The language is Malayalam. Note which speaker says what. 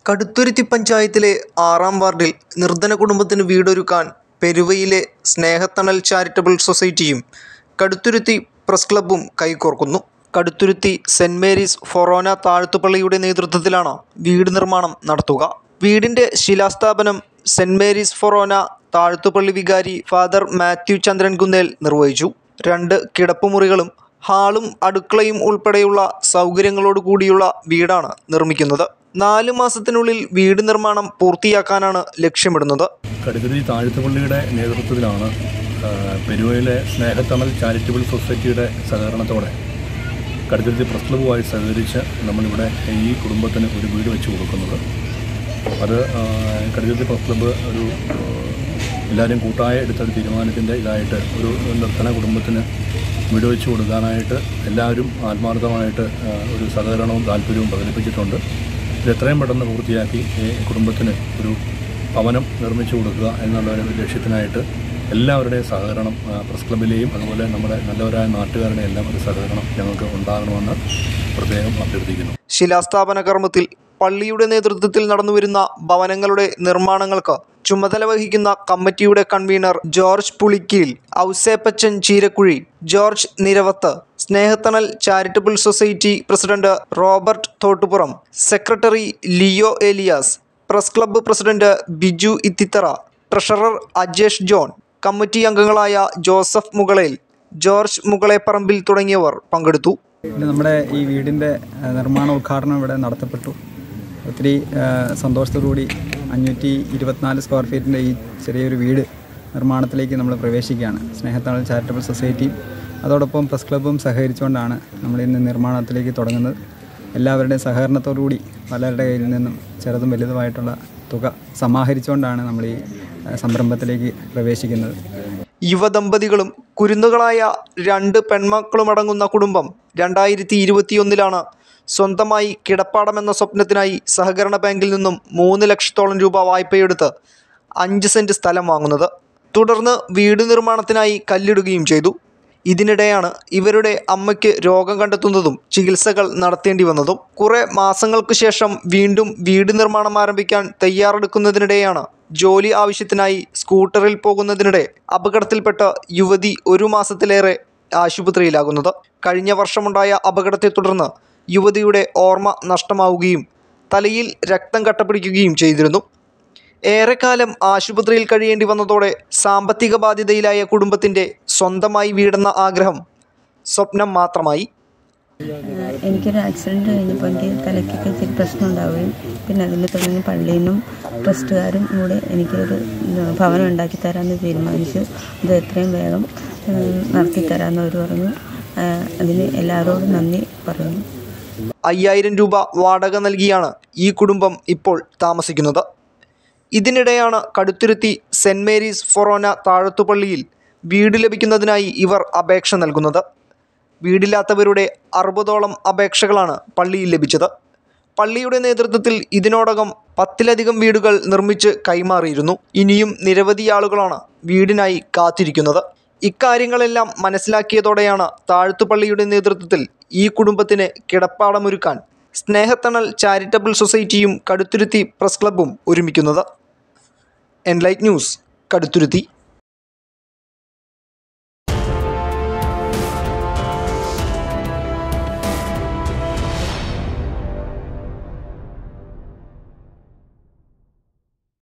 Speaker 1: കടുത്തുരുത്തി പഞ്ചായത്തിലെ ആറാം വാർഡിൽ നിർധന കുടുംബത്തിന് വീടൊരുക്കാൻ പെരുവയിലെ സ്നേഹത്തണൽ ചാരിറ്റബിൾ സൊസൈറ്റിയും കടുത്തുരുത്തി പ്രസ് ക്ലബ്ബും കൈകോർക്കുന്നു കടുത്തുരുത്തി സെൻറ് മേരീസ് ഫൊറോന താഴ്ത്തുപള്ളിയുടെ നേതൃത്വത്തിലാണ് വീട് നിർമ്മാണം നടത്തുക വീടിൻ്റെ ശിലാസ്ഥാപനം സെൻറ് മേരീസ് ഫൊറോന താഴ്ത്തുപള്ളി വികാരി ഫാദർ മാത്യു ചന്ദ്രൻ കുന്നേൽ നിർവഹിച്ചു രണ്ട് കിടപ്പുമുറികളും ഹാളും അടുക്കളയും ഉൾപ്പെടെയുള്ള സൗകര്യങ്ങളോട് കൂടിയുള്ള വീടാണ് നിർമ്മിക്കുന്നത് നാല് മാസത്തിനുള്ളിൽ വീട് നിർമ്മാണം പൂർത്തിയാക്കാനാണ് ലക്ഷ്യമിടുന്നത്
Speaker 2: കടുകരി താഴ്ത്തുപള്ളിയുടെ നേതൃത്വത്തിലാണ് ആ, പെരുവയിലെ സ്നേഹത്തണൽ ചാരിറ്റബിൾ സൊസൈറ്റിയുടെ സഹകരണത്തോടെ കടുത്തുരുത്തി പ്രസ് ക്ലബ്ബുമായി സഹകരിച്ച് നമ്മളിവിടെ ഈ കുടുംബത്തിന് ഒരു വീട് വെച്ച് കൊടുക്കുന്നത് അത് ആ, കടുത്തുരുത്തി പ്രസ് ക്ലബ്ബ് ഒരു ആ, എല്ലാവരും കൂട്ടായ എടുത്തൊരു തീരുമാനത്തിൻ്റെ ഇതായിട്ട് ഒരു നിർത്തന കുടുംബത്തിന് വീട് വെച്ച് കൊടുക്കാനായിട്ട് എല്ലാവരും ആത്മാർത്ഥമായിട്ട് ആ, ഒരു സഹകരണവും താല്പര്യവും പ്രകടിപ്പിച്ചിട്ടുണ്ട് ഇത് എത്രയും പെട്ടെന്ന് പൂർത്തിയാക്കി ഈ കുടുംബത്തിന് ഒരു ഭവനം നിർമ്മിച്ചു കൊടുക്കുക എന്നുള്ള ഒരു ലക്ഷ്യത്തിനായിട്ട് എല്ലാവരുടെയും സഹകരണം ആ, പ്രസ് ക്ലബിലെയും അതുപോലെ നമ്മുടെ നല്ലവരായ നാട്ടുകാരുടെയും എല്ലാം ഒരു സഹകരണം ഞങ്ങൾക്ക് ഉണ്ടാകണമെന്ന് പ്രത്യേകം അഭ്യർത്ഥിക്കുന്നു
Speaker 1: ശിലാസ്ഥാപന കർമ്മത്തിൽ പള്ളിയുടെ നേതൃത്വത്തിൽ നടന്നുവരുന്ന ഭവനങ്ങളുടെ നിർമ്മാണങ്ങൾക്ക് ചുമതല വഹിക്കുന്ന കമ്മിറ്റിയുടെ convener George Pulickeel Ouseppachan Cheerakuzhi George Niravath Snehathanal charitable society president Robert Thottupuram secretary Leo Elias press club president Biju Ithithara treasurer Ajesh John committee അംഗങ്ങളായ ജോസഫ് മുകളേൽ ജോർജ് മുകളേപ്പറമ്പിൽ തുടങ്ങിയവർ പങ്കെടുത്തു
Speaker 3: പിന്നെ നമ്മുടെ ഈ വീടിൻ്റെ ആ, നിർമ്മാണ ഉദ്ഘാടനം ഇവിടെ നടത്തപ്പെട്ടു ഒത്തിരി ആ, സന്തോഷത്തോടുകൂടി അഞ്ഞൂറ്റി ഇരുപത്തിനാല് സ്ക്വയർ ഫീറ്റിൻ്റെ ഈ ചെറിയൊരു വീട് നിർമ്മാണത്തിലേക്ക് നമ്മൾ പ്രവേശിക്കുകയാണ് സ്നേഹത്തണൽ ചാരിറ്റബിൾ സൊസൈറ്റിയും അതോടൊപ്പം പ്രസ് ക്ലബ്ബും സഹകരിച്ചുകൊണ്ടാണ് നമ്മൾ ഇന്ന് നിർമ്മാണത്തിലേക്ക് തുടങ്ങുന്നത് എല്ലാവരുടെയും സഹകരണത്തോടുകൂടി പലരുടെ കയ്യിൽ നിന്നും ചെറുതും വലുതുമായിട്ടുള്ള തുക സമാഹരിച്ചുകൊണ്ടാണ് നമ്മൾ ഈ ആ, സംരംഭത്തിലേക്ക് പ്രവേശിക്കുന്നത്
Speaker 1: യുവദമ്പതികളും കുരുന്നുകളായ രണ്ട് പെൺമക്കളുമടങ്ങുന്ന കുടുംബം രണ്ടായിരത്തി ഇരുപത്തിയൊന്നിലാണ് സ്വന്തമായി കിടപ്പാടമെന്ന സ്വപ്നത്തിനായി സഹകരണ ബാങ്കിൽ നിന്നും മൂന്ന് ലക്ഷത്തോളം രൂപ വായ്പയെടുത്ത് അഞ്ച് സെൻറ്റ് സ്ഥലം വാങ്ങുന്നത് തുടർന്ന് വീട് നിർമ്മാണത്തിനായി കല്ലിടുകയും ചെയ്തു ഇതിനിടെയാണ് ഇവരുടെ അമ്മയ്ക്ക് രോഗം കണ്ടെത്തുന്നതും ചികിത്സകൾ നടത്തേണ്ടി വന്നതും കുറേ മാസങ്ങൾക്ക് ശേഷം വീണ്ടും വീട് നിർമ്മാണം ആരംഭിക്കാൻ തയ്യാറെടുക്കുന്നതിനിടെയാണ് ജോലി ആവശ്യത്തിനായി സ്കൂട്ടറിൽ പോകുന്നതിനിടെ അപകടത്തിൽപ്പെട്ട യുവതി ഒരു മാസത്തിലേറെ ആശുപത്രിയിലാകുന്നത് കഴിഞ്ഞ വർഷമുണ്ടായ അപകടത്തെ തുടർന്ന് യുവതിയുടെ ഓർമ്മ നഷ്ടമാവുകയും തലയിൽ രക്തം കട്ടപിടിക്കുകയും ചെയ്തിരുന്നു ഏറെക്കാലം ആശുപത്രിയിൽ കഴിയേണ്ടി വന്നതോടെ സാമ്പത്തിക ബാധ്യതയിലായ കുടുംബത്തിൻ്റെ സ്വന്തമായി വീടെന്ന ആഗ്രഹം സ്വപ്നം മാത്രമായി
Speaker 4: ആഹ് എനിക്കൊരു ആക്സിഡൻറ്റ് കഴിഞ്ഞപ്പോൾ എനിക്ക് തലയ്ക്കൊക്കെ ഇച്ചിരി പ്രശ്നം ഉണ്ടാവുകയും പിന്നെ അതിനെ തുടർന്ന് പള്ളിയിൽ നിന്നും ട്രസ്റ്റുകാരും കൂടെ എനിക്കൊരു ഉം, ഭവനം ഉണ്ടാക്കി തരാമെന്ന് തീരുമാനിച്ചു ഇത് എത്രയും വേഗം ഉം, നടത്തി തരാമെന്ന് അവർ പറഞ്ഞു ആഹ് അതിന് എല്ലാവരോടും നന്ദി പറയുന്നു
Speaker 1: അയ്യായിരം രൂപ വാടക നൽകിയാണ് ഈ കുടുംബം ഇപ്പോൾ താമസിക്കുന്നത് ഇതിനിടെയാണ് കടുത്തുരുത്തി സെൻറ് മേരീസ് ഫൊറോന താഴത്തുപള്ളിയിൽ വീട് ലഭിക്കുന്നതിനായി ഇവർ അപേക്ഷ നൽകുന്നത് വീടില്ലാത്തവരുടെ അറുപതോളം അപേക്ഷകളാണ് പള്ളിയിൽ ലഭിച്ചത് പള്ളിയുടെ നേതൃത്വത്തിൽ ഇതിനോടകം പത്തിലധികം വീടുകൾ നിർമ്മിച്ച് കൈമാറിയിരുന്നു ഇനിയും നിരവധി ആളുകളാണ് വീടിനായി കാത്തിരിക്കുന്നത് ഇക്കാര്യങ്ങളെല്ലാം മനസ്സിലാക്കിയതോടെയാണ് താഴ്ത്തുപള്ളിയുടെ നേതൃത്വത്തിൽ ഈ കുടുംബത്തിന് കിടപ്പാടമൊരുക്കാൻ സ്നേഹത്തണൽ ചാരിറ്റബിൾ സൊസൈറ്റിയും കടുത്തുരുത്തി പ്രസ് ക്ലബ്ബും ഒരുമിക്കുന്നത് എൻലൈറ്റ് ന്യൂസ് കടുത്തുരുത്തി